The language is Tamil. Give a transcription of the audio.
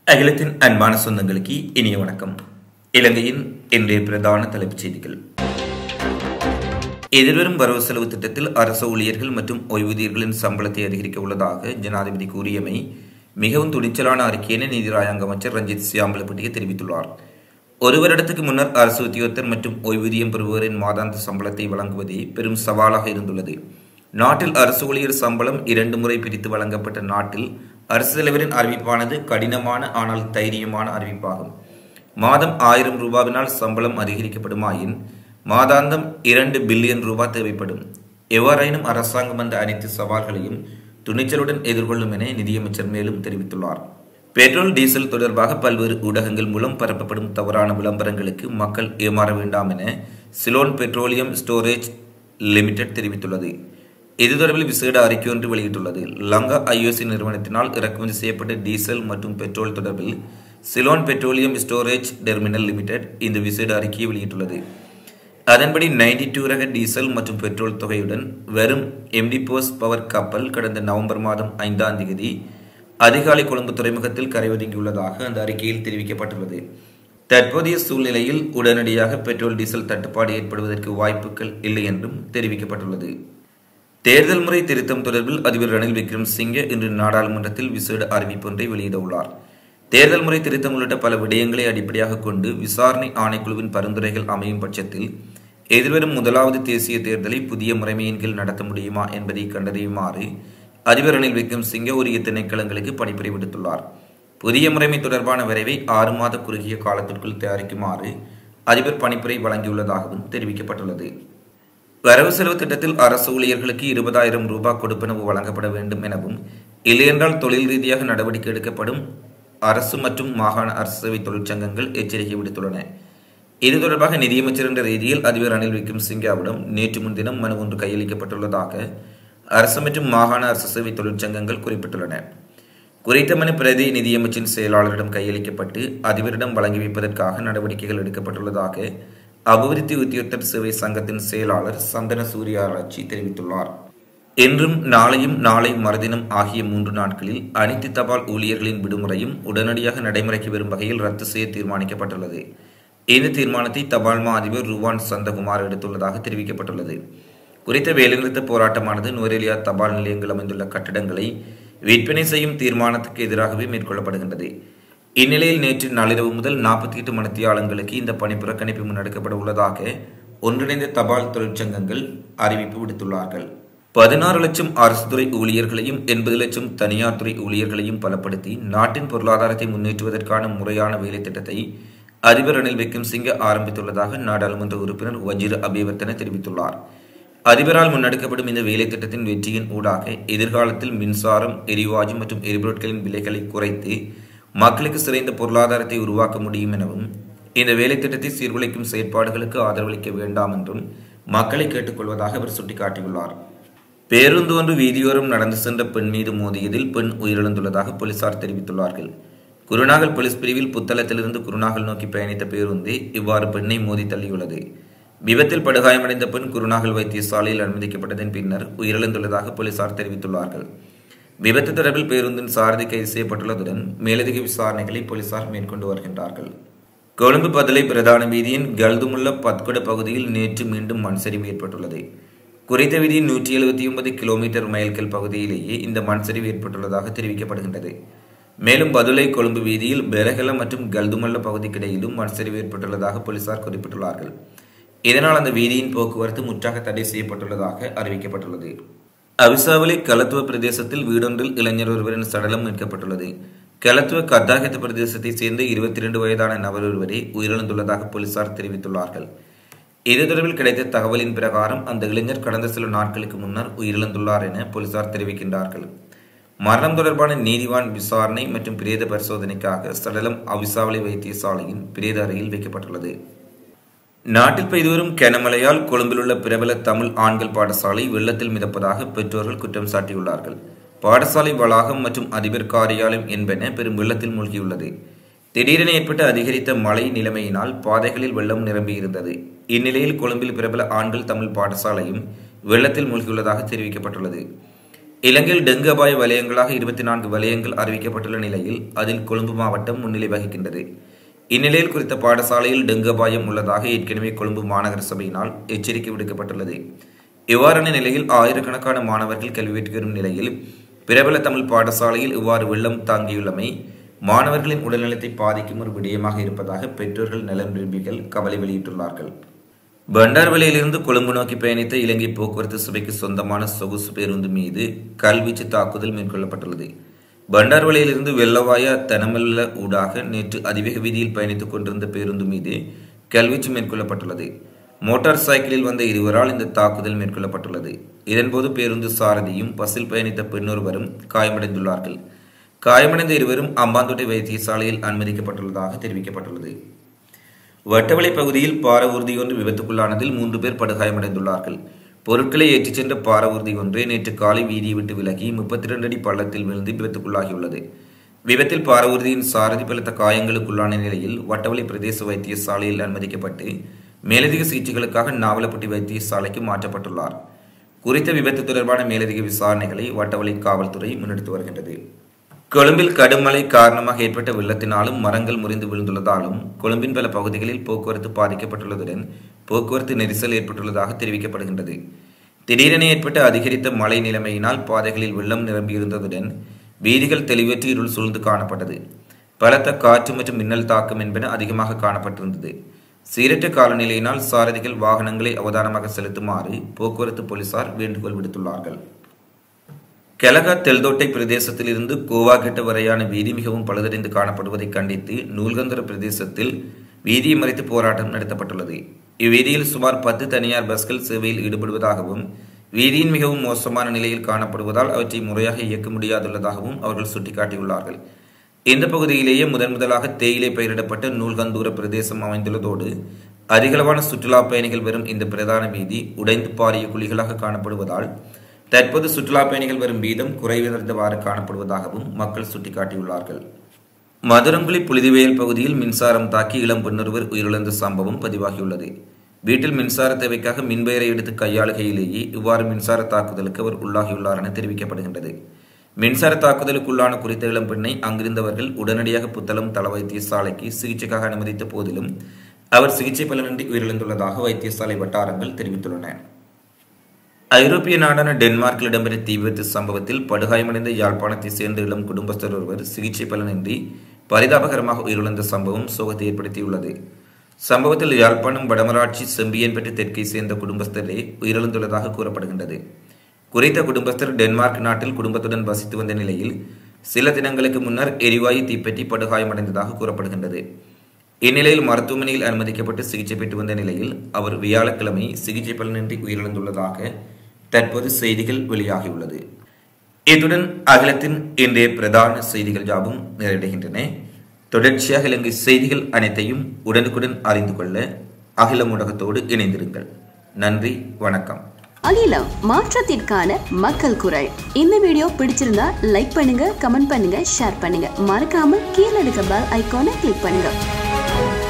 அகிலத்தின் அன்பான சொந்தங்களுக்கு இனிய வணக்கம் இலங்கையின் இன்றைய பிரதான தலைப்புச் செய்திகள் எதிர்வரும் வரவு செலவு திட்டத்தில் அரசு ஊழியர்கள் மற்றும் ஓய்வூதியர்களின் சம்பளத்தை அதிகரிக்க உள்ளதாக ஜனாதிபதி கூறியமை மிகவும் துணிச்சலான அறிக்கை என நீதி ராயாங்க அமைச்சர் ரஞ்சித் சியாம்பலப்பட்டிய தெரிவித்துள்ளார் ஒரு வருடத்துக்கு முன்னர் அரசு உத்தியோகத்தர் மற்றும் ஓய்வூதியம் பெறுபவரின் மாதாந்த சம்பளத்தை வழங்குவதே பெரும் சவாலாக இருந்துள்ளது நாட்டில் அரசு ஊழியர் சம்பளம் இரண்டு முறை பிரித்து வழங்கப்பட்ட நாட்டில் அரசு தலைவரின் அறிவிப்பானது கடினமான ஆனால் தைரியமான அறிவிப்பாகும் மாதம் ஆயிரம் ரூபாவினால் சம்பளம் அதிகரிக்கப்படுமாயின் மாதாந்தம் இரண்டு பில்லியன் ரூபாய் தேவைப்படும் எவ்வாறாயினும் அரசாங்கம் அந்த அனைத்து சவால்களையும் துணிச்சலுடன் எதிர்கொள்ளும் என நிதியமைச்சர் மேலும் தெரிவித்துள்ளார் பெட்ரோல் டீசல் தொடர்பாக பல்வேறு ஊடகங்கள் மூலம் பரப்பப்படும் தவறான விளம்பரங்களுக்கு மக்கள் ஏமாற வேண்டாம் என சிலோன் பெட்ரோலியம் ஸ்டோரேஜ் லிமிடெட் தெரிவித்துள்ளது இது தொடர்பில் விசேட அறிக்கை ஒன்று வெளியிட்டுள்ளது லங்கா ஐஓசி நிறுவனத்தினால் இறக்குமதி செய்யப்பட்ட டீசல் மற்றும் பெட்ரோல் தொடர்பில் Ceylon petroleum storage terminal limited இந்த விசேட அறிக்கையை வெளியிட்டுள்ளது அதன்படி நைன்டி டூ ரக டீசல் மற்றும் பெட்ரோல் தொகையுடன் வெறும் எம்டி போஸ் பவர் கப்பல் கடந்த நவம்பர் மாதம் ஐந்தாம் தேதி அதிகாலை கொழும்பு துறைமுகத்தில் கரையொதுங்கியுள்ளதாக அந்த அறிக்கையில் தெரிவிக்கப்பட்டுள்ளது தற்போதைய சூழ்நிலையில் உடனடியாக பெட்ரோல் டீசல் தட்டுப்பாடு ஏற்படுவதற்கு வாய்ப்புகள் இல்லை என்றும் தெரிவிக்கப்பட்டுள்ளது தேர்தல் முறை திருத்தம் தொடர்பில் அதிபர் ரணில் விக்ரம் சிங்கே இன்று நாடாளுமன்றத்தில் விசேட அறிவிப்பு ஒன்றை வெளியிட உள்ளார் தேர்தல் முறை திருத்தம் உள்ளிட்ட பல விடயங்களை அடிப்படையாக கொண்டு விசாரணை ஆணைக்குழுவின் பரிந்துரைகள் அமையும் பட்சத்தில் எதிர்வரும் முதலாவது தேசிய தேர்தலை புதிய முறைமையின் கீழ் நடத்த முடியுமா என்பதை கண்டறியுமாறு அதிபர் ரணில் விக்ரம் சிங்கே உரிய திணைக்களங்களுக்கு பணிப்புரை விடுத்துள்ளார் புதிய முறைமை தொடர்பான விரைவை ஆறு மாத குறுகிய காலத்திற்குள் தயாரிக்குமாறு அதிபர் பணிப்புரை வழங்கியுள்ளதாகவும் தெரிவிக்கப்பட்டுள்ளது வரவு செலவு திட்டத்தில் அரசு ஊழியர்களுக்கு இருபதாயிரம் ரூபாய் கொடுப்பனவு வழங்கப்பட வேண்டும் எனவும் இல்லையென்றால் தொழில் ரீதியாக நடவடிக்கை எடுக்கப்படும் அரசு மற்றும் மாகாண அரசு சேவை தொழிற்சங்கங்கள் எச்சரிக்கை விடுத்துள்ளன இது தொடர்பாக நிதியமைச்சர் என்ற ரீதியில் அதிபர் ரணில் விக்ரம் சிங்காவிடம் நேற்று முன்தினம் மனு ஒன்று கையளிக்கப்பட்டுள்ளதாக அரசு மற்றும் மாகாண அரசு சேவை தொழிற்சங்கங்கள் குறிப்பிட்டுள்ளன குறித்த மனு பிரதி நிதியமைச்சின் செயலாளரிடம் கையளிக்கப்பட்டு அதிபரிடம் வழங்கி வைப்பதற்காக நடவடிக்கைகள் எடுக்கப்பட்டுள்ளதாக அபிவிருத்தி உத்தியோகத்தர் சேவை சங்கத்தின் செயலாளர் சந்தன சூரியாராய்ச்சி தெரிவித்துள்ளார் இன்றும் நாளையும் நாளை மறுதினம் ஆகிய மூன்று நாட்களில் அனைத்து தபால் ஊழியர்களின் விடுமுறையும் உடனடியாக நடைமுறைக்கு வரும் வகையில் ரத்து செய்ய தீர்மானிக்கப்பட்டுள்ளது இந்த தீர்மானத்தை தபால் மா அதிபர் ருவான் சந்தகுமார் எடுத்துள்ளதாக தெரிவிக்கப்பட்டுள்ளது குறித்த வேலைநிறுத்த போராட்டமானது நுவரெலியா தபால் நிலையங்கள் அமைந்துள்ள கட்டிடங்களை விற்பனை செய்யும் தீர்மானத்துக்கு எதிராகவே மேற்கொள்ளப்படுகின்றது இந்நிலையில் நேற்று நள்ளிரவு முதல் நாற்பத்தி எட்டு மணித்தியாலங்களுக்கு இந்த பணி புறக்கணிப்பு முன்னெடுக்கப்பட உள்ளதாக ஒன்றிணைந்த தபால் தொழிற்சங்கங்கள் அறிவிப்பு விடுத்துள்ளார்கள் பதினாறு லட்சம் அரசு துறை ஊழியர்களையும் எண்பது லட்சம் தனியார் துறை ஊழியர்களையும் பலப்படுத்தி நாட்டின் பொருளாதாரத்தை முன்னேற்றுவதற்கான முறையான வேலை திட்டத்தை அதிபர் ரணில் விக்ரம் சிங்க ஆரம்பித்துள்ளதாக நாடாளுமன்ற உறுப்பினர் வஜிர அபிவர்த்தன தெரிவித்துள்ளார் அதிபரால் முன்னெடுக்கப்படும் இந்த வேலை திட்டத்தின் வெற்றியின் ஊடாக எதிர்காலத்தில் மின்சாரம் எரிவாயு மற்றும் எரிபொருட்களின் விலைகளை குறைத்து மக்களுக்கு சிறைந்த பொருளாதாரத்தை உருவாக்க முடியும் எனவும் இந்த வேலை திட்டத்தை சீர்குலைக்கும் செயற்பாடுகளுக்கு ஆதரவளிக்க வேண்டாம் என்றும் மக்களை கேட்டுக்கொள்வதாக அவர் சுட்டிக்காட்டியுள்ளார் பேருந்து ஒன்று வீதியோரம் நடந்து சென்ற பெண் மீது மோதியதில் பெண் உயிரிழந்துள்ளதாக போலீசார் தெரிவித்துள்ளார்கள் குருநாகல் போலீஸ் பிரிவில் புத்தளத்திலிருந்து குருநாகல் நோக்கி பயணித்த பேருந்தே இவ்வாறு பெண்ணை மோதி தள்ளியுள்ளது விபத்தில் படுகாயமடைந்த பெண் குருநாகல் வைத்தியசாலையில் அனுமதிக்கப்பட்டதன் பின்னர் உயிரிழந்துள்ளதாக போலீசார் தெரிவித்துள்ளார்கள் விபத்து தொடர்பில் பேருந்தின் சாரதி கைது செய்யப்பட்டுள்ளதுடன் மேலதிக விசாரணைகளை போலீசார் மேற்கொண்டு வருகின்றார்கள் கொழும்பு பதலை பிரதான வீதியின் கல்துமுள்ள பத்கொட பகுதியில் நேற்று மீண்டும் மண் சரிவு ஏற்பட்டுள்ளது குறித்த வீதியின் நூற்றி எழுபத்தி ஒன்பது கிலோமீட்டர் மைல்கல் பகுதியிலேயே இந்த மண் சரிவு ஏற்பட்டுள்ளதாக தெரிவிக்கப்படுகின்றது மேலும் பதுளை கொழும்பு வீதியில் பெரகல மற்றும் கல்துமல்ல பகுதிக்கிடையிலும் மண் சரிவு ஏற்பட்டுள்ளதாக போலீசார் குறிப்பிட்டுள்ளார்கள் இதனால் அந்த வீதியின் போக்குவரத்து முற்றாக தடை செய்யப்பட்டுள்ளதாக அறிவிக்கப்பட்டுள்ளது அவிசாவளி களத்துவ பிரதேசத்தில் வீடொன்றில் இளைஞர் ஒருவரின் சடலம் மீட்கப்பட்டுள்ளது களத்துவ கர்தாகத்த பிரதேசத்தை சேர்ந்த இருபத்தி இரண்டு வயதான நபர் ஒருவரை உயிரிழந்துள்ளதாக போலீசார் தெரிவித்துள்ளார்கள் இது தொடர்பில் கிடைத்த தகவலின் பிரகாரம் அந்த இளைஞர் கடந்த சில நாட்களுக்கு முன்னர் உயிரிழந்துள்ளார் என போலீசார் தெரிவிக்கின்றார்கள் மரணம் தொடர்பான நீதிவான் விசாரணை மற்றும் பிரேத பரிசோதனைக்காக சடலம் அவிசாவளி வைத்தியசாலையின் பிரேத அறையில் வைக்கப்பட்டுள்ளது நாட்டில் பெய்து வரும் கனமழையால் கொழும்பில் உள்ள பிரபல தமிழ் ஆண்கள் பாடசாலை வெள்ளத்தில் மிதப்பதாக பெற்றோர்கள் குற்றம் சாட்டியுள்ளார்கள் பாடசாலை வளாகம் மற்றும் அதிபர் காரியாலயம் என்பன பெரும் வெள்ளத்தில் மூழ்கியுள்ளது திடீரென ஏற்பட்ட அதிகரித்த மழை நிலைமையினால் பாதைகளில் வெள்ளம் நிரம்பியிருந்தது இந்நிலையில் கொழும்பில் பிரபல ஆண்கள் தமிழ் பாடசாலையும் வெள்ளத்தில் மூழ்கியுள்ளதாக தெரிவிக்கப்பட்டுள்ளது இலங்கையில் டெங்கு அபாய வலயங்களாக இருபத்தி நான்கு வலயங்கள் அறிவிக்கப்பட்டுள்ள நிலையில் அதில் கொழும்பு மாவட்டம் முன்னிலை வகிக்கின்றது இந்நிலையில் குறித்த பாடசாலையில் டெங்கு அபாயம் உள்ளதாக ஏற்கனவே கொழும்பு மாநகர சபையினால் எச்சரிக்கை விடுக்கப்பட்டுள்ளது இவ்வாறான நிலையில் ஆயிரக்கணக்கான மாணவர்கள் கல்வி பெற்று வரும் நிலையில் பிரபல தமிழ் பாடசாலையில் இவ்வாறு வெள்ளம் தாங்கியுள்ளமை மாணவர்களின் உடல்நலத்தை பாதிக்கும் ஒரு விடயமாக இருப்பதாக பெற்றோர்கள் நலன் விரும்பிகள் கவலை வெளியிட்டுள்ளார்கள் பண்டார்வலையிலிருந்து கொழும்பு நோக்கி பயணித்த இலங்கை போக்குவரத்து சபைக்கு சொந்தமான சொகுசு பேருந்து மீது கல்வீச்சு தாக்குதல் மேற்கொள்ளப்பட்டுள்ளது பண்டார்வலையிலிருந்து வெள்ளவாய தனமல்ல ஊடாக நேற்று அதிவேக வீதியில் பயணித்துக் கொண்டிருந்த பேருந்து மீது கல்வீச்சு மேற்கொள்ளப்பட்டுள்ளது மோட்டார் சைக்கிளில் வந்த இருவரால் இந்த தாக்குதல் மேற்கொள்ளப்பட்டுள்ளது இதன்போது பேருந்து சாரதியும் பஸ்ஸில் பயணித்த பெண்ணொருவரும் காயமடைந்துள்ளார்கள் காயமடைந்த இருவரும் அம்பாந்தோட்டை வைத்தியசாலையில் அனுமதிக்கப்பட்டுள்ளதாக தெரிவிக்கப்பட்டுள்ளது வட்டவளை பகுதியில் பார ஊர்தி ஒன்று விபத்துக்குள்ளானதில் மூன்று பேர் படுகாயமடைந்துள்ளார்கள் பொருட்களை ஏற்றிச் சென்ற பார ஊர்தி ஒன்று நேற்று காலை வீதியை விட்டு விலகி முப்பத்தி இரண்டு அடி பள்ளத்தில் விழுந்து விபத்துக்குள்ளாகியுள்ளது விபத்தில் பார ஊர்தியின் சாரதி பலத்த காயங்களுக்குள்ளான நிலையில் வட்டவளை பிரதேச வைத்தியசாலையில் அனுமதிக்கப்பட்டு மேலதிக சிகிச்சைகளுக்காக நாவலப்பட்டி வைத்தியசாலைக்கு மாற்றப்பட்டுள்ளார் குறித்த விபத்து தொடர்பான மேலதிக விசாரணைகளை வட்டவளை காவல்துறை முன்னெடுத்து வருகின்றது கொழும்பில் கடும் மழை காரணமாக ஏற்பட்ட வெள்ளத்தினாலும் மரங்கள் முறிந்து விழுந்துள்ளதாலும் கொழும்பின் பல பகுதிகளில் போக்குவரத்து பாதிக்கப்பட்டுள்ளதுடன் போக்குவரத்து நெரிசல் ஏற்பட்டுள்ளதாக தெரிவிக்கப்படுகின்றது திடீரென ஏற்பட்ட அதிகரித்த மழை நிலைமையினால் பாதைகளில் வெள்ளம் நிரம்பியிருந்ததுடன் வீதிகள் தெளிவற்று இருள் சூழ்ந்து காணப்பட்டது பலத்த காற்று மற்றும் மின்னல் தாக்கம் என்பன அதிகமாக காணப்பட்டிருந்தது சீரற்ற காலநிலையினால் சாரதிகள் வாகனங்களை அவதானமாக செலுத்துமாறு போக்குவரத்து போலீசார் வேண்டுகோள் விடுத்துள்ளார்கள் கெலகா தெல்தோட்டை பிரதேசத்தில் இருந்து கோவாகெட்ட வரையான வீதி மிகவும் பழுதடைந்து காணப்படுவதை கண்டித்து நூல்கந்தர பிரதேசத்தில் வீதியை மறைத்து போராட்டம் நடத்தப்பட்டுள்ளது இவ்வீதியில் சுமார் பத்து தனியார் பஸ்கள் சேவையில் ஈடுபடுவதாகவும் வீதியின் மிகவும் மோசமான நிலையில் காணப்படுவதால் அவற்றை முறையாக இயக்க முடியாதுள்ளதாகவும் அவர்கள் சுட்டிக்காட்டியுள்ளார்கள் இந்த பகுதியிலேயே முதன் முதலாக தேயிலை பயிரிடப்பட்ட நூல்கந்தூர பிரதேசம் அமைந்துள்ளதோடு அதிகளவான சுற்றுலா பயணிகள் வரும் இந்த பிரதான வீதி உடைந்து பாரிய குழிகளாக காணப்படுவதால் தற்போது சுற்றுலா பயணிகள் வரும் வீதம் குறைவடைந்தவாறு காணப்படுவதாகவும் மக்கள் சுட்டிக்காட்டியுள்ளார்கள் மதுரங்குழி புழுதிவயல் பகுதியில் மின்சாரம் தாக்கி இளம் பெண்ணொருவர் உயிரிழந்த சம்பவம் பதிவாகியுள்ளது வீட்டில் மின்சார தேவைக்காக மின்வயரை எடுத்து கையாளுகையிலேயே இவ்வாறு மின்சார தாக்குதலுக்கு அவர் உள்ளாகியுள்ளார் என தெரிவிக்கப்படுகின்றது மின்சார தாக்குதலுக்குள்ளான குறித்த இளம் பெண்ணை அங்கிருந்தவர்கள் உடனடியாக புத்தளம் தள வைத்தியசாலைக்கு சிகிச்சைக்காக அனுமதித்த போதிலும் அவர் சிகிச்சை பலனின்றி உயிரிழந்துள்ளதாக வைத்தியசாலை வட்டாரங்கள் தெரிவித்துள்ளன ஐரோப்பிய நாடான டென்மார்க்கில் இடம்பெற்ற தீ விபத்து சம்பவத்தில் படுகாயமடைந்த யாழ்ப்பாணத்தை சேர்ந்த இளம் குடும்பஸ்தர் ஒருவர் சிகிச்சை பலனின்றி பரிதாபகரமாக உயிரிழந்த சம்பவம் சோகத்தை ஏற்படுத்தியுள்ளது சம்பவத்தில் யாழ்ப்பாணம் வடமராட்சி செம்பியன்பேட்டை தெற்கை சேர்ந்த குடும்பஸ்தரே உயிரிழந்துள்ளதாக கூறப்படுகின்றது குறித்த குடும்பஸ்தர் டென்மார்க் நாட்டில் குடும்பத்துடன் வசித்து வந்த நிலையில் சில தினங்களுக்கு முன்னர் எரிவாயு தீப்பற்றி படுகாயமடைந்ததாக கூறப்படுகின்றது இந்நிலையில் மருத்துவமனையில் அனுமதிக்கப்பட்டு சிகிச்சை பெற்று வந்த நிலையில் அவர் வியாழக்கிழமை சிகிச்சை பலனின்றி உயிரிழந்துள்ளதாக தற்போது செய்திகள் வெளியாகியுள்ளது இத்துடன் அகிலத்தின் இன்றைய பிரதான செய்திகள் யாவும் நிறைவடைகின்றன தொடர்ச்சியாக இலங்கை செய்திகள் அனைத்தையும் உடனுக்குடன் அறிந்து கொள்ள அகில ஊடகத்தோடு இணைந்திருங்கள் நன்றி வணக்கம் அகிலம் மாற்றத்திற்கான மக்கள் குரல் இந்த வீடியோ பிடிச்சிருந்தா லைக் பண்ணுங்க கமெண்ட் பண்ணுங்க ஷேர் பண்ணுங்க மறக்காம கீழே இருக்க பெல் ஐகானை கிளிக் பண்ணுங்க